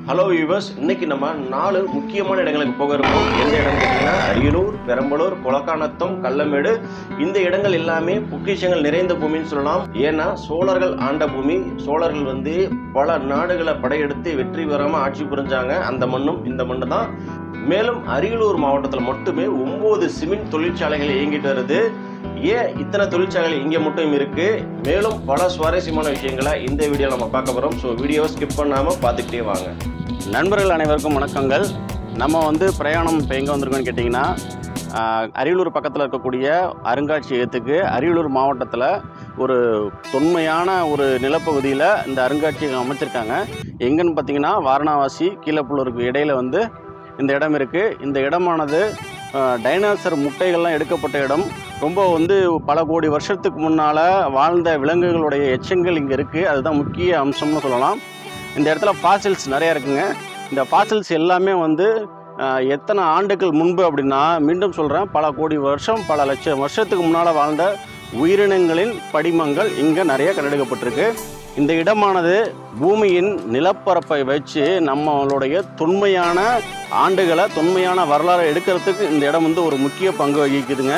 hello viewers இன்னைக்கு நம்ம நாலு முக்கியமான இடங்களுக்கு போக இருக்கோம் எந்த இடம் கேட்டீங்கன்னா அரியலூர் பெரம்பலூர் கொலக்கானத்தம் கள்ளமேடு இந்த இடங்கள் எல்லாமே பொக்கிஷங்கள் நிறைந்த பூமின்னு சொல்லலாம் ஏன்னா சோழர்கள் ஆண்ட பூமி சோழர்கள் வந்து பல நாடுகளை படையெடுத்து வெற்றி பெறாம ஆட்சி புரிஞ்சாங்க அந்த மண்ணும் இந்த மண்ணு தான் மேலும் அரியலூர் மாவட்டத்தில் மட்டுமே ஒன்பது சிமெண்ட் தொழிற்சாலைகள் இயங்கிட்டு வருது ஏன் இத்தனை தொழிற்சாலைகள் இங்கே மட்டும் இருக்கு மேலும் பல சுவாரஸ்யமான விஷயங்களை இந்த வீடியோவில் நம்ம பார்க்க போகிறோம் ஸோ வீடியோவை ஸ்கிப் பண்ணாமல் பார்த்துக்கிட்டே வாங்க நண்பர்கள் அனைவருக்கும் வணக்கங்கள் நம்ம வந்து பிரயாணம் இப்போ எங்கே வந்திருக்கோம்னு கேட்டிங்கன்னா ஆஹ், அரியலூர் பக்கத்தில் இருக்கக்கூடிய அருங்காட்சியகத்துக்கு அரியலூர் மாவட்டத்தில் ஒரு தொன்மையான ஒரு நிலப்பகுதியில் இந்த அருங்காட்சியகம் அமைச்சிருக்காங்க எங்கன்னு பார்த்தீங்கன்னா வாரணாவாசி கீழப்புள்ளூருக்கு இடையில வந்து இந்த இடம் இருக்குது இந்த இடமானது ஆஹ், டைனாசர் முட்டைகள்லாம் எடுக்கப்பட்ட இடம் ரொம்ப வந்து பல கோடி வருஷத்துக்கு முன்னால் வாழ்ந்த விலங்குகளுடைய எச்சங்கள் இங்கே இருக்குது அதுதான் முக்கிய அம்சம்னு சொல்லலாம் இந்த இடத்துல ஃபாசில்ஸ் நிறைய இருக்குங்க இந்த ஃபாசில்ஸ் எல்லாமே வந்து ஆஹ், எத்தனை ஆண்டுகள் முன்பு அப்படின்னா மீண்டும் சொல்கிறேன் பல கோடி வருஷம் பல லட்சம் வருஷத்துக்கு முன்னால் வாழ்ந்த உயிரினங்களின் படிமங்கள் இங்கே நிறைய கண்டெடுக்கப்பட்டிருக்கு இந்த இடமானது பூமியின் நிலப்பரப்பை வச்சு நம்மளுடைய தொன்மையான ஆண்டுகளை தொன்மையான வரலாறு எடுக்கிறதுக்கு இந்த இடம் வந்து ஒரு முக்கிய பங்கு வகிக்குதுங்க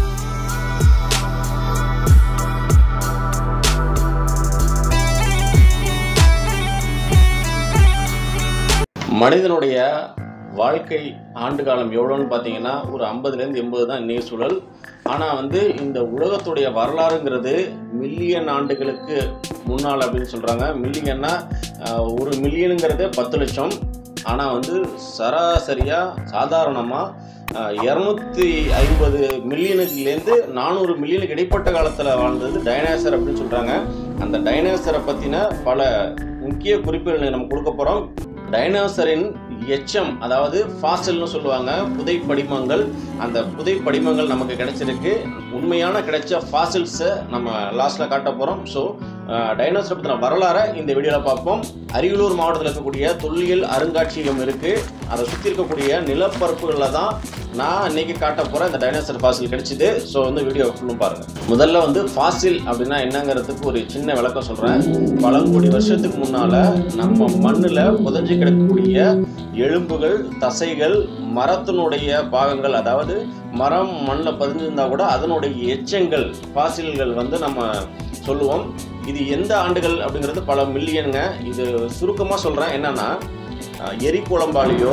மனிதனுடைய வாழ்க்கை ஆண்டு காலம் எவ்வளோன்னு பார்த்தீங்கன்னா ஒரு ஐம்பதுலேருந்து எண்பது தான் இன்னைய சூழல் ஆனால் வந்து இந்த உலகத்துடைய வரலாறுங்கிறது மில்லியன் ஆண்டுகளுக்கு முன்னால் அப்படின்னு சொல்கிறாங்க மில்லியன்னா ஆஹ், ஒரு மில்லியனுங்கிறது பத்து லட்சம் ஆனால் வந்து சராசரியாக சாதாரணமாக இரநூத்தி ஐம்பது மில்லியனுக்குலேருந்து நானூறு மில்லியனுக்கு இடைப்பட்ட காலத்தில் வாழ்ந்தது டைனாசர் அப்படின்னு சொல்கிறாங்க அந்த டைனாசரை பற்றின பல முக்கிய குறிப்புகளை நம்ம கொடுக்க போகிறோம் டைனோசரின் எச்சம் அதாவது ஃபாசில்னு சொல்லுவாங்க புதை படிமங்கள் அந்த புதை படிமங்கள் நமக்கு கிடைச்சிருக்கு உண்மையான கிடைச்ச ஃபாசில்ஸை நம்ம லாஸ்ட்டில் காட்ட போகிறோம் ஸோ டைனோசர் பற்றின வரலாறை இந்த வீடியோவில் பார்ப்போம் அரியலூர் மாவட்டத்தில் இருக்கக்கூடிய தொல்லியல் அருங்காட்சியகம் இருக்குது அதை சுற்றி இருக்கக்கூடிய நிலப்பரப்புகளில் தான் நான் இன்னைக்கு காட்ட போகிறேன் இந்த டைனோசர் ஃபாசில் கிடைச்சிது ஸோ வந்து வீடியோ ஃபுல்லும் பாருங்கள் முதல்ல வந்து ஃபாசில் அப்படின்னா என்னங்கிறதுக்கு ஒரு சின்ன விளக்கம் சொல்கிறேன் பல கோடி வருஷத்துக்கு முன்னால் நம்ம மண்ணில் புதைஞ்சு கிடக்கக்கூடிய எலும்புகள் தசைகள் மரத்தினுடைய பாகங்கள் அதாவது மரம் மண்ணில் பதிஞ்சிருந்தா கூட அதனுடைய எச்சங்கள் ஃபாசில்கள் வந்து நம்ம சொல்லுவோம் இது எந்த ஆண்டுகள் அப்படிங்கிறது பல மில்லியனுங்க இது சுருக்கமாக சொல்கிறேன் என்னன்னா அஹ், எரிக்குழம்பாலேயோ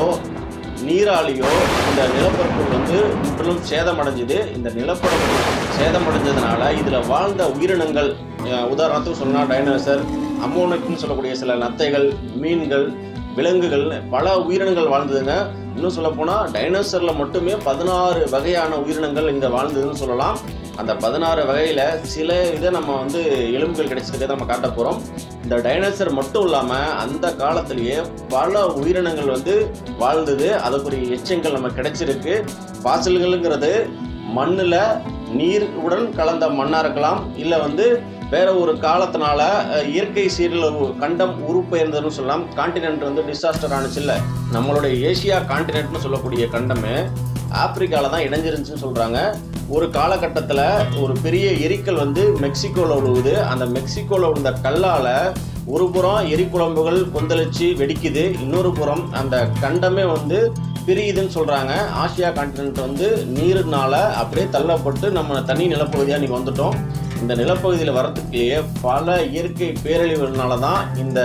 நீராலேயோ இந்த நிலப்பரப்பு வந்து முற்றிலும் சேதமடைஞ்சுது இந்த நிலப்பரப்பு சேதமடைஞ்சதுனால இதில் வாழ்ந்த உயிரினங்கள் அஹ், உதாரணத்துக்கு சொன்னால் டைனோசர் அம்மோனிக்னு சொல்லக்கூடிய சில நத்தைகள் மீன்கள் விலங்குகள் பல உயிரினங்கள் வாழ்ந்ததுங்க இன்னும் சொல்லப்போனால் டைனோசரில் மட்டுமே பதினாறு வகையான உயிரினங்கள் இங்கே வாழ்ந்ததுன்னு சொல்லலாம் அந்த பதினாறு வகையில் சில இதை நம்ம வந்து எலும்புகள் கிடைச்சிருக்கதை நம்ம காட்ட போகிறோம் இந்த டைனோசர் மட்டும் இல்லாமல் அந்த காலத்திலேயே பல உயிரினங்கள் வந்து வாழ்ந்தது அதுக்குரிய எச்சங்கள் நம்ம கிடைச்சிருக்கு பாசல்களுங்கிறது மண்ணில் நீருடன் கலந்த மண்ணாக இருக்கலாம் இல்லை வந்து வேற ஒரு காலத்தினால அஹ், இயற்கை சீரழிவு கண்டம் உருப்பெயர்ந்ததுன்னு சொல்லலாம் காண்டினென்ட் வந்து டிசாஸ்டர் ஆனுச்சு இல்லை நம்மளுடைய ஏசியா காண்டினென்ட்னு சொல்லக்கூடிய கண்டமே ஆப்பிரிக்காவில் தான் இணைஞ்சிருந்துச்சுன்னு சொல்கிறாங்க ஒரு காலகட்டத்தில் ஒரு பெரிய எரிக்கல் வந்து மெக்சிகோவில் விழுவுது அந்த மெக்சிகோவில் விழுந்த கல்லால் ஒரு புறம் எரிக்குழம்புகள் கொந்தளிச்சு வெடிக்குது இன்னொரு புறம் அந்த கண்டமே வந்து பிரியுதுன்னு சொல்கிறாங்க ஆசியா காண்டினென்ட் வந்து நீருனால அப்படியே தள்ளப்பட்டு நம்ம தனி நிலப்பகுதியாக இன்றைக்கி வந்துட்டோம் இந்த நிலப்பகுதியில் வரத்துக்குள்ளேயே பல இயற்கை பேரழிவுகள்னால தான் இந்த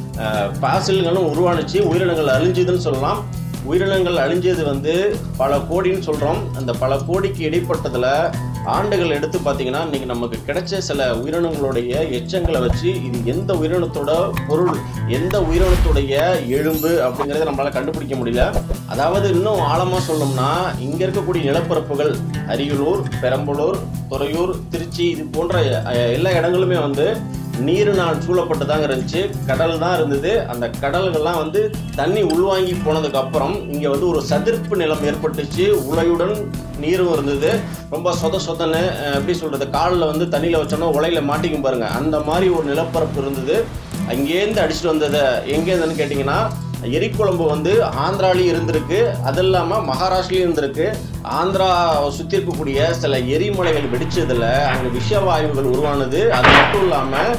பாசில்களும் உருவானுச்சு உயிரினங்கள் அழிஞ்சுதுன்னு சொல்லலாம் உயிரினங்கள் அழிஞ்சது வந்து பல கோடின்னு சொல்கிறோம் அந்த பல கோடிக்கு இடைப்பட்டதில் ஆண்டுகள் எடுத்து பார்த்தீங்கன்னா இன்றைக்கி நமக்கு கிடைச்ச சில உயிரினங்களுடைய எச்சங்களை வச்சு இது எந்த உயிரினத்தோட பொருள் எந்த உயிரினத்துடைய எலும்பு அப்படிங்கிறத நம்மளால் கண்டுபிடிக்க முடியல அதாவது இன்னும் ஆழமாக சொல்லணும்னா இங்கே இருக்கக்கூடிய நிலப்பரப்புகள் அரியலூர் பெரம்பலூர் துறையூர் திருச்சி இது போன்ற அஹ், எல்லா இடங்களுமே வந்து நீரினால் சூழப்பட்டு தாங்க இருந்துச்சு கடல் தான் இருந்தது அந்த கடல்கள்லாம் வந்து தண்ணி உள்வாங்கி போனதுக்கு அப்புறம் இங்கே வந்து ஒரு சதிர்ப்பு நிலம் ஏற்பட்டுச்சு உலையுடன் நீரும் இருந்தது ரொம்ப சொத சொதன்னு அஹ், எப்படி சொல்கிறது காலில் வந்து தண்ணியில் வச்சோன்னா உலையில மாட்டிக்கும் பாருங்க அந்த மாதிரி ஒரு நிலப்பரப்பு இருந்தது அங்கேருந்து அடிச்சுட்டு வந்ததை எங்கேருந்துன்னு கேட்டிங்கன்னா எரிக்குழம்பு வந்து ஆந்திராலையும் இருந்திருக்கு அது இல்லாமல் மகாராஷ்டிரலையும் இருந்திருக்கு ஆந்திரா சுற்றி இருக்கக்கூடிய சில எரிமலைகள் வெடிச்சதில் அங்கே விஷவாயுகள் உருவானது அது மட்டும் இல்லாமல்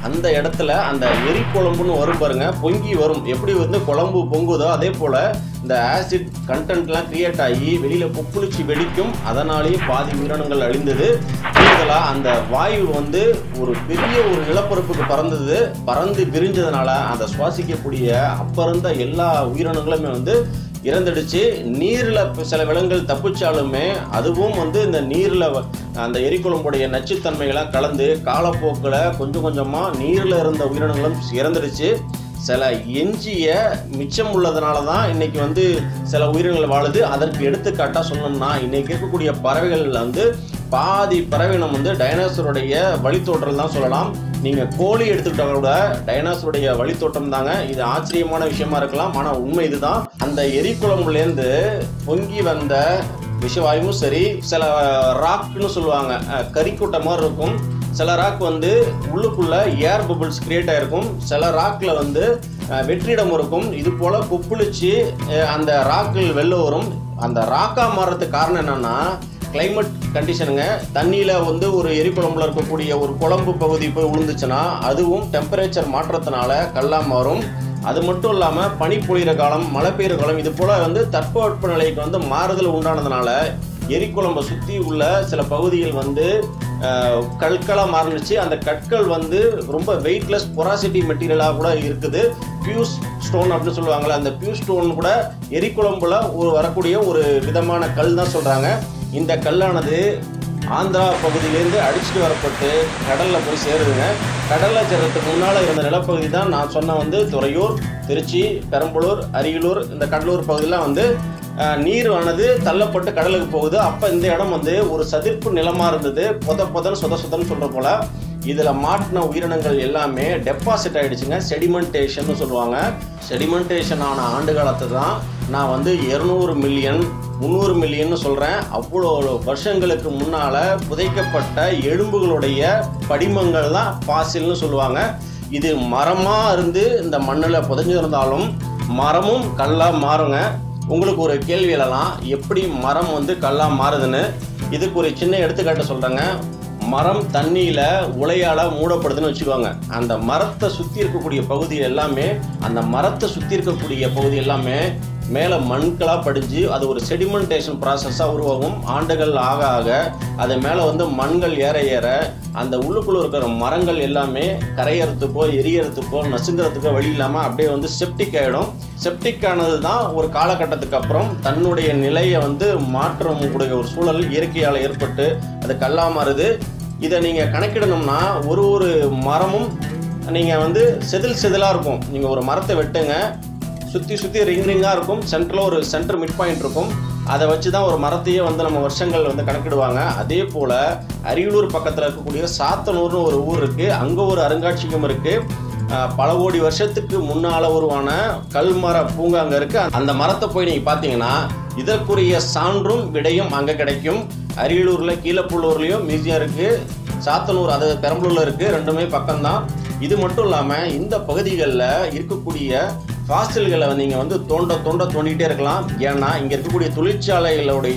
அந்த இடத்துல அந்த எரி குழம்புன்னு வரும் பாருங்க பொங்கி வரும் எப்படி வந்து குழம்பு பொங்குதோ அதே போல இந்த ஆசிட் கண்டென்ட்லாம் கிரியேட் ஆகி வெளியில கொப்புளிச்சு வெடிக்கும் அதனாலேயே பாதி உயிரினங்கள் அழிந்தது கூடுதலா அந்த வாயு வந்து ஒரு பெரிய ஒரு நிலப்பரப்புக்கு பறந்தது பறந்து விரிஞ்சதுனால அந்த சுவாசிக்கக்கூடிய அப்ப இருந்த எல்லா உயிரினங்களுமே வந்து இறந்துடுச்சு நீரில் சில விலங்குகள் தப்பிச்சாலுமே அதுவும் வந்து இந்த நீரில் அந்த எரிக்குழம்புடைய நச்சுத்தன்மைகளாம் கலந்து காலப்போக்கில் கொஞ்சம் கொஞ்சமாக நீரில் இருந்த உயிரினங்களும் இறந்துடுச்சு சில எஞ்சிய மிச்சம் உள்ளதுனால தான் இன்னைக்கு வந்து சில உயிரினங்கள் வாழுது அதற்கு எடுத்துக்காட்டாக சொன்னோம்னா இன்னைக்கு இருக்கக்கூடிய பறவைகள் வந்து பாதி பறவையினம் வந்து டைனோசருடைய வழித்தோற்றல் தான் சொல்லலாம் நீங்கள் கோழி எடுத்துக்கிட்டா கூட டைனோசருடைய வழித்தோட்டம் தாங்க இது ஆச்சரியமான விஷயமா இருக்கலாம் ஆனால் உண்மை இதுதான் அந்த எரிக்குழம்புலேருந்து பொங்கி வந்த விஷவாயுவும் சரி சில ராக்னு சொல்லுவாங்க அஹ், கரிக்குட்டை மாதிரி இருக்கும் சில ராக் வந்து உள்ளுக்குள்ள ஏர் பபிள்ஸ் கிரியேட் ஆயிருக்கும் சில ராக்ல வந்து அஹ், வெற்றிடம் இருக்கும் இது போல கொப்புளிச்சு அஹ், அந்த ராக்கில் வெளில வரும் அந்த ராக்கா மாறுறதுக்கு காரணம் என்னன்னா கிளைமேட் கண்டிஷனுங்க தண்ணியில் வந்து ஒரு எரிக்குழம்புல இருக்கக்கூடிய ஒரு குழம்பு பகுதி போய் விழுந்துச்சுன்னா அதுவும் டெம்பரேச்சர் மாற்றத்தினால கல்லா மாறும் அது மட்டும் இல்லாமல் பனி பொழிகிற காலம் மழை பெய்யுற காலம் இது போல் வந்து தட்பவெட்ப நிலைக்கு வந்து மாறுதல் உண்டானதுனால எரிக்குழம்பை சுற்றி உள்ள சில பகுதிகள் வந்து அஹ், கற்களா மாறுனுச்சு அந்த கற்கள் வந்து ரொம்ப வெயிட்லெஸ் பொராசிட்டி மெட்டீரியலாக கூட இருக்குது பியூஸ் ஸ்டோன் அப்படின்னு சொல்லுவாங்கல்ல அந்த பியூஸ் ஸ்டோன் கூட எரிக்குழம்புல ஒரு வரக்கூடிய ஒரு விதமான கல் தான் சொல்கிறாங்க இந்த கல்லானது ஆந்திரா பகுதியிலேருந்து அடிச்சுட்டு வரப்பட்டு கடலில் போய் சேருதுங்க கடலில் சேர்றதுக்கு முன்னால் இருந்த நிலப்பகுதி தான் நான் சொன்ன வந்து துறையூர் திருச்சி பெரம்பலூர் அரியலூர் இந்த கடலூர் பகுதியெலாம் வந்து அஹ், நீர் ஆனது தள்ளப்பட்டு கடலுக்கு போகுது அப்போ இந்த இடம் வந்து ஒரு சதிர்ப்பு நிலமாக இருந்தது பொத பொதன்னு சொத சொதன்னு சொல்கிற போல இதில் மாட்டின உயிரினங்கள் எல்லாமே டெபாசிட் ஆயிடுச்சுங்க செடிமெண்டேஷன் சொல்லுவாங்க செடிமெண்டேஷன் ஆன ஆண்டு காலத்தை தான் நான் வந்து இருநூறு மில்லியன் முந்நூறு மில்லியன் சொல்கிறேன் அவ்வளோ வருஷங்களுக்கு முன்னால் புதைக்கப்பட்ட எலும்புகளுடைய படிமங்கள் தான் பாசில்னு சொல்லுவாங்க இது மரமாக இருந்து இந்த மண்ணில் புதைஞ்சிருந்தாலும் மரமும் கல்லாக மாறுங்க உங்களுக்கு ஒரு கேள்வி எழலாம் எப்படி மரம் வந்து கல்லாக மாறுதுன்னு இதுக்கு ஒரு சின்ன எடுத்துக்காட்டு சொல்கிறேங்க மரம் தண்ணியில் உலையால் மூடப்படுதுன்னு வச்சுக்கோங்க அந்த மரத்தை சுற்றி இருக்கக்கூடிய பகுதி எல்லாமே அந்த மரத்தை சுற்றி இருக்கக்கூடிய பகுதி எல்லாமே மேலே மண்களாக படிஞ்சு அது ஒரு செடிமெண்டேஷன் ப்ராசஸாக உருவாகும் ஆண்டுகள் ஆக ஆக அது மேலே வந்து மண்கள் ஏற ஏற அந்த உள்ளுக்குள்ளே இருக்கிற மரங்கள் எல்லாமே கரையறதுக்கோ எரியறதுக்கோ நசுங்கிறதுக்கோ வழி இல்லாமல் அப்படியே வந்து செப்டிக் ஆகிடும் செப்டிக் ஆனது தான் ஒரு காலகட்டத்துக்கு அப்புறம் தன்னுடைய நிலையை வந்து மாற்றம் கூடிய ஒரு சூழல் இயற்கையால் ஏற்பட்டு அது கல்லா மாறுது இதை நீங்கள் கணக்கிடணும்னா ஒரு ஒரு மரமும் நீங்கள் வந்து செதில் செதிலாக இருக்கும் நீங்கள் ஒரு மரத்தை வெட்டுங்க சுற்றி சுற்றி ரிங் ரிங்காக இருக்கும் சென்டரில் ஒரு சென்டர் மிட் பாயிண்ட் இருக்கும் அதை வச்சு தான் ஒரு மரத்தையே வந்து நம்ம வருஷங்கள் வந்து கணக்கிடுவாங்க அதே போல் அரியலூர் பக்கத்தில் இருக்கக்கூடிய சாத்தனூர்னு ஒரு ஊர் இருக்குது அங்கே ஒரு அருங்காட்சியகம் இருக்குது அஹ் பல கோடி வருஷத்துக்கு முன்னால உருவான கல்மர பூங்கா அங்கே இருக்கு அந்த மரத்தை போய் நீங்கள் பார்த்தீங்கன்னா இதற்குரிய சான்றும் விடையும் அங்கே கிடைக்கும் அரியலூரில் கீழப்புள்ளூர்லேயும் மியூசியம் இருக்கு சாத்தனூர் அது பெரம்பலூர்ல இருக்கு ரெண்டுமே பக்கம்தான் இது மட்டும் இல்லாமல் இந்த பகுதிகளில் இருக்கக்கூடிய ஃபாசில்களை நீங்கள் வந்து தோண்ட தோண்ட தோண்டிக்கிட்டே இருக்கலாம் ஏன்னா இங்கே இருக்கக்கூடிய தொழிற்சாலைகளுடைய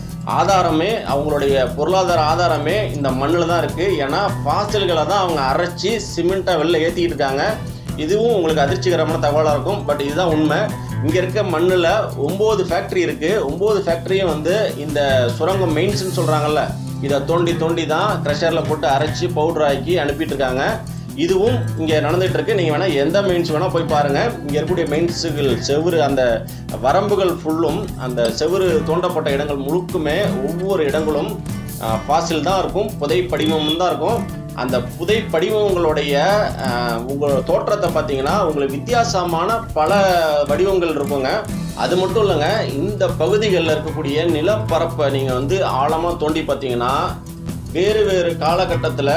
ஆதாரமே அவங்களுடைய பொருளாதார ஆதாரமே இந்த மண்ணில் தான் இருக்குது ஏன்னா ஃபாசில்களை தான் அவங்க அரைச்சி சிமெண்ட்டை வெளில ஏற்றிக்கிட்டு இருக்காங்க இதுவும் உங்களுக்கு அதிர்ச்சிகரமான தகவலாக இருக்கும் பட் இதுதான் உண்மை இங்கே இருக்க மண்ணில் ஒம்பது ஃபேக்ட்ரி இருக்குது ஒம்பது ஃபேக்ட்ரியும் வந்து இந்த சுரங்கம் மெயின்ஸ்னு சொல்கிறாங்கல்ல இதை தோண்டி தோண்டி தான் க்ரெஷரில் போட்டு அரைச்சி பவுடர் ஆக்கி அனுப்பிட்டு இருக்காங்க இதுவும் இங்கே நடந்துட்டு இருக்கு நீங்கள் வேணால் எந்த மெயின்ஸ் வேணால் போய் பாருங்கள் இங்கே இருக்கக்கூடிய மெயின்ஸுகள் செவுரு அந்த வரம்புகள் ஃபுல்லும் அந்த செவுரு தோண்டப்பட்ட இடங்கள் முழுக்குமே ஒவ்வொரு இடங்களும் ஃபாசில் தான் இருக்கும் புதை படிமம் தான் இருக்கும் அந்த புதை படிவங்களுடைய அஹ், உங்களோட தோற்றத்தை பார்த்தீங்கன்னா உங்களுக்கு வித்தியாசமான பல வடிவங்கள் இருக்குங்க அது மட்டும் இல்லைங்க இந்த பகுதிகளில் இருக்கக்கூடிய நிலப்பரப்பை நீங்கள் வந்து ஆழமாக தோண்டி பார்த்தீங்கன்னா வேறு வேறு காலகட்டத்தில்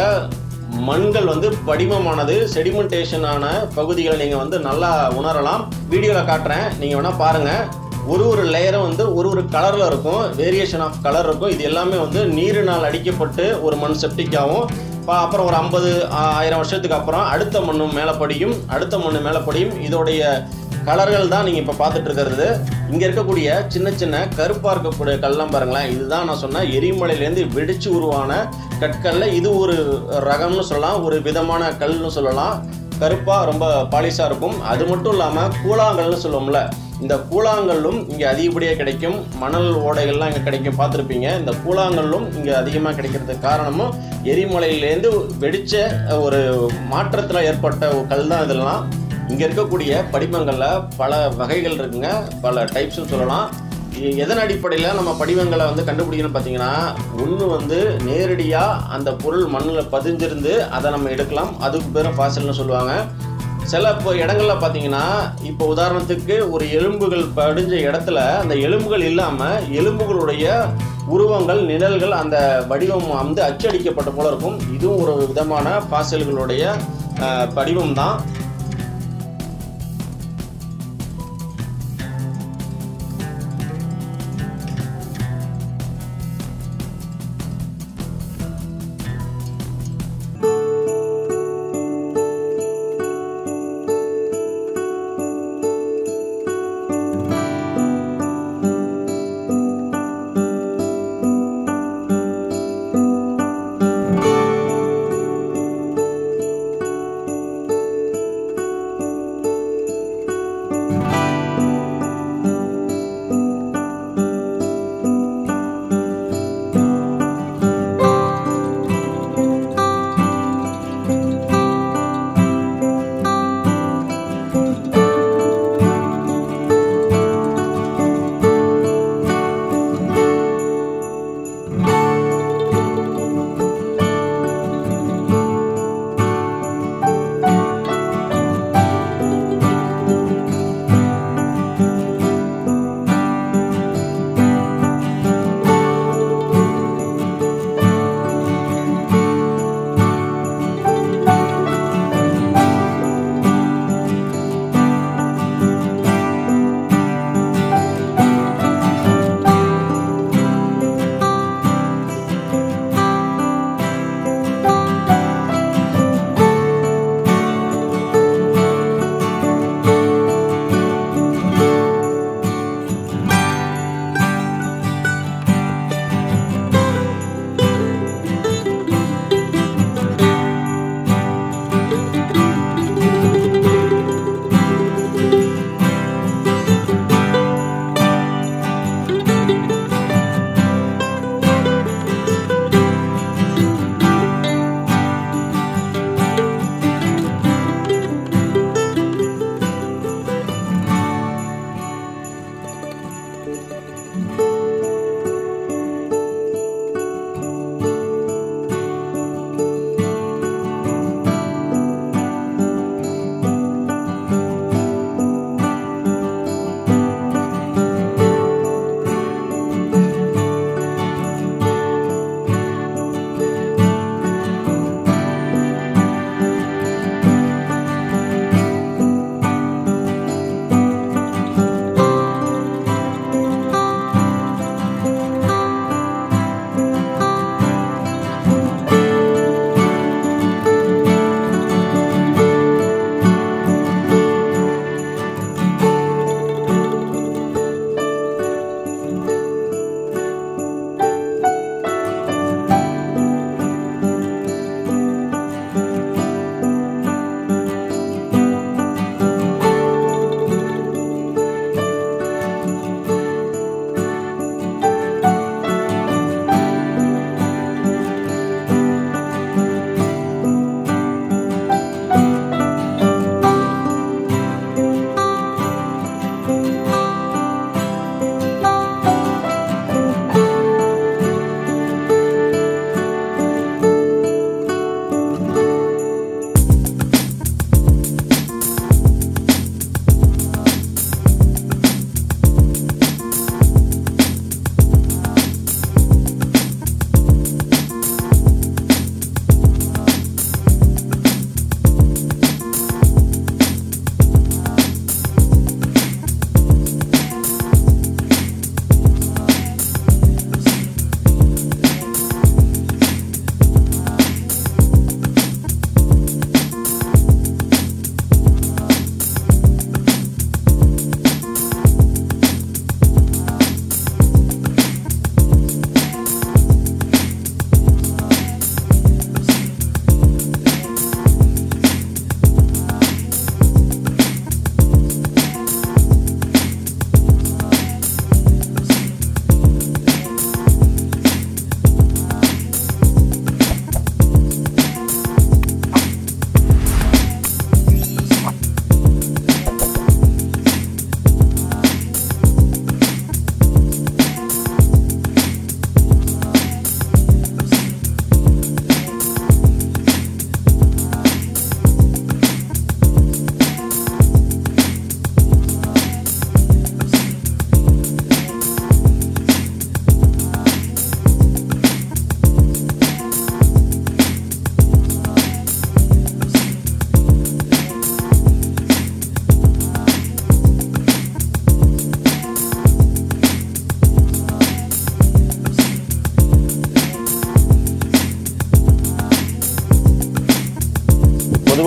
மண்கள் வந்து படிமமானது செடிமெண்டேஷன் ஆன பகுதிகளை நீங்கள் வந்து நல்லா உணரலாம் வீடியோவில் காட்டுறேன் நீங்கள் வேணால் பாருங்கள் ஒரு ஒரு லேயரும் வந்து ஒரு ஒரு கலரில் இருக்கும் வேரியேஷன் ஆஃப் கலர் இருக்கும் இது எல்லாமே வந்து நீரினால் அடிக்கப்பட்டு ஒரு மண் செப்டிக்காகவும் அப்புறம் ஒரு ஐம்பது ஆயிரம் வருஷத்துக்கு அப்புறம் அடுத்த மண்ணும் மேலே படியும் அடுத்த மண்ணு மேலே படியும் இதோடைய கலர்கள் தான் நீங்கள் இப்போ பார்த்துட்டு இருக்கிறது இங்கே இருக்கக்கூடிய சின்ன சின்ன கருப்பாக இருக்கக்கூடிய கல்லாம் பாருங்களேன் இதுதான் நான் சொன்ன எரிமலையிலேருந்து வெடிச்சு உருவான கற்கல்ல இது ஒரு ரகம்னு சொல்லலாம் ஒரு விதமான கல்னு சொல்லலாம் கருப்பாக ரொம்ப பாலிஷாக இருக்கும் அது மட்டும் இல்லாமல் கூழாங்கல்னு சொல்லுவோம்ல இந்த கூழாங்கல்லும் இங்கே அதிகப்படியாக கிடைக்கும் மணல் ஓடைகள்லாம் இங்கே கிடைக்கும் பார்த்துருப்பீங்க இந்த கூழாங்கல்லும் இங்கே அதிகமாக கிடைக்கிறதுக்கு காரணமும் எரிமலையிலேருந்து வெடிச்ச ஒரு மாற்றத்தில் ஏற்பட்ட ஒரு கல் தான் இதெல்லாம் இங்கே இருக்கக்கூடிய படிமங்களில் பல வகைகள் இருக்குங்க பல டைப்ஸ்னு சொல்லலாம் எ- எதன் அடிப்படையில் நம்ம படிவங்களை வந்து கண்டுபிடிக்கணும்னு பார்த்தீங்கன்னா ஒன்று வந்து நேரடியாக அந்த பொருள் மண்ணில் பதிஞ்சிருந்து அதை நம்ம எடுக்கலாம் அதுக்கு பேரும் ஃபாசில்னு சொல்லுவாங்க சில இப்போ இடங்கள்ல பார்த்தீங்கன்னா இப்போ உதாரணத்துக்கு ஒரு எலும்புகள் படிஞ்ச இடத்துல அந்த எலும்புகள் இல்லாமல் எலும்புகளுடைய உருவங்கள் நிழல்கள் அந்த வடிவம் வந்து அச்சடிக்கப்பட்ட போல இருக்கும் இதுவும் ஒரு விதமான ஃபாசில்களுடைய அஹ், படிவம் தான்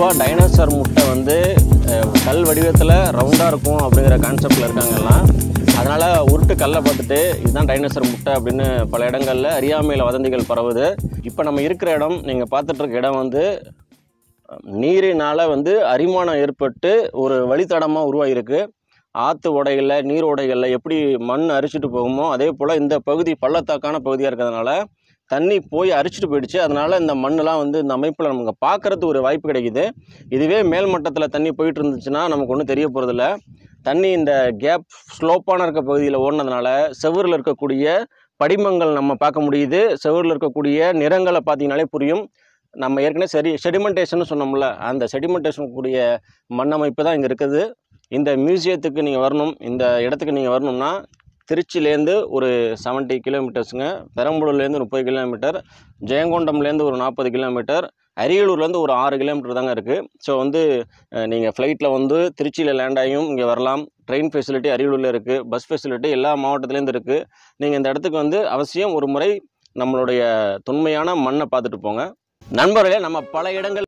பொதுவாக டைனோசர் முட்டை வந்து அஹ், கல் வடிவத்தில் ரவுண்டாக இருக்கும் அப்படிங்கிற கான்செப்டில் இருக்காங்கலாம் அதனால் உருட்டு கல்லை பார்த்துட்டு இதுதான் டைனோசர் முட்டை அப்படின்னு பல இடங்களில் அறியாமையில் வதந்திகள் பரவுது இப்போ நம்ம இருக்கிற இடம் நீங்கள் பார்த்துட்டு இருக்க இடம் வந்து நீரினால் வந்து அரிமானம் ஏற்பட்டு ஒரு வழித்தடமாக உருவாகிருக்கு ஆற்று ஓடைகளில் நீர் ஓடைகளில் எப்படி மண் அரிச்சிட்டு போகுமோ அதே போல் இந்த பகுதி பள்ளத்தாக்கான பகுதியாக இருக்கிறதுனால தண்ணி போய் அரிச்சிட்டு போயிடுச்சு அதனால் இந்த மண்ணெலாம் வந்து இந்த அமைப்பில் நமக்கு பார்க்கறதுக்கு ஒரு வாய்ப்பு கிடைக்குது இதுவே மேல் மட்டத்தில் தண்ணி போயிட்டு இருந்துச்சுன்னா நமக்கு ஒன்றும் தெரிய போகிறதில்ல தண்ணி இந்த கேப் ஸ்லோப்பான இருக்க பகுதியில் ஓடினதுனால செவ்வரில் இருக்கக்கூடிய படிமங்கள் நம்ம பார்க்க முடியுது செவ்வரில் இருக்கக்கூடிய நிறங்களை பார்த்தீங்கனாலே புரியும் நம்ம ஏற்கனவே செடி செடிமெண்டேஷன் சொன்னோம்ல அந்த செடிமெண்டேஷன் கூடிய மண் அமைப்பு தான் இங்கே இருக்குது இந்த மியூசியத்துக்கு நீங்கள் வரணும் இந்த இடத்துக்கு நீங்கள் வரணும்னா திருச்சிலேருந்து ஒரு செவன்ட்டி கிலோமீட்டர்ஸுங்க பெரம்பலூர்லேருந்து முப்பது கிலோமீட்டர் ஜெயங்கொண்டம்லேருந்து ஒரு நாற்பது கிலோமீட்டர் அரியலூர்லேருந்து ஒரு ஆறு கிலோமீட்டர் தாங்க இருக்குது ஸோ வந்து நீங்கள் ஃப்ளைட்டில் வந்து திருச்சியில் லேண்ட் ஆகியும் இங்கே வரலாம் ட்ரெயின் ஃபெசிலிட்டி அரியலூரில் இருக்குது பஸ் ஃபெசிலிட்டி எல்லா மாவட்டத்துலேருந்து இருக்குது நீங்கள் இந்த இடத்துக்கு வந்து அவசியம் ஒரு முறை நம்மளுடைய தொன்மையான மண்ணை பார்த்துட்டு போங்க நண்பர்களே நம்ம பல இடங்கள்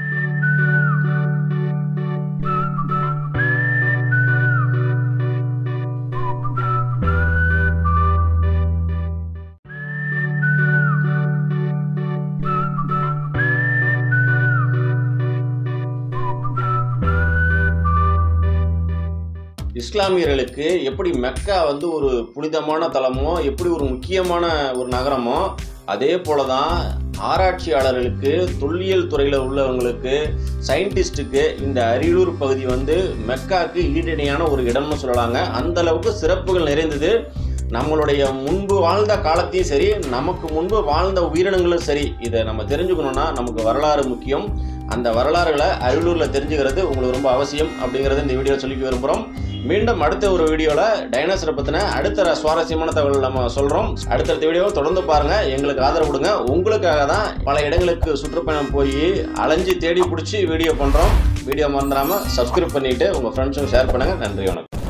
இஸ்லாமியர்களுக்கு எப்படி மெக்கா வந்து ஒரு புனிதமான தலமோ எப்படி ஒரு முக்கியமான ஒரு நகரமோ அதே போல தான் ஆராய்ச்சியாளர்களுக்கு தொல்லியல் துறையில் உள்ளவங்களுக்கு சயின்டிஸ்ட்டுக்கு இந்த அரியலூர் பகுதி வந்து மெக்காக்கு ஈடணையான ஒரு இடம்னு சொல்லலாங்க அந்த அளவுக்கு சிறப்புகள் நிறைந்தது நம்மளுடைய முன்பு வாழ்ந்த காலத்தையும் சரி நமக்கு முன்பு வாழ்ந்த உயிரினங்களும் சரி இதை நம்ம தெரிஞ்சுக்கணும்னா நமக்கு வரலாறு முக்கியம் அந்த வரலாறுகளை அரியலூரில் தெரிஞ்சுக்கிறது உங்களுக்கு ரொம்ப அவசியம் அப்படிங்கிறத இந்த வீடியோ சொல்லிக்க விரும்புகிறோம் மீண்டும் அடுத்த ஒரு வீடியோவில் டைனோசரை பற்றின அடுத்த சுவாரஸ்யமான தகவல் நம்ம சொல்கிறோம் அடுத்தடுத்த வீடியோவை தொடர்ந்து பாருங்கள் எங்களுக்கு ஆதரவு கொடுங்க உங்களுக்காக தான் பல இடங்களுக்கு சுற்றுப்பயணம் போய் அலைஞ்சு தேடி பிடிச்சி வீடியோ பண்ணுறோம் வீடியோ மறந்துடாமல் சப்ஸ்கிரைப் பண்ணிவிட்டு உங்கள் ஃப்ரெண்ட்ஸும் ஷேர் பண்ணுங்கள் நன்றி வணக்கம்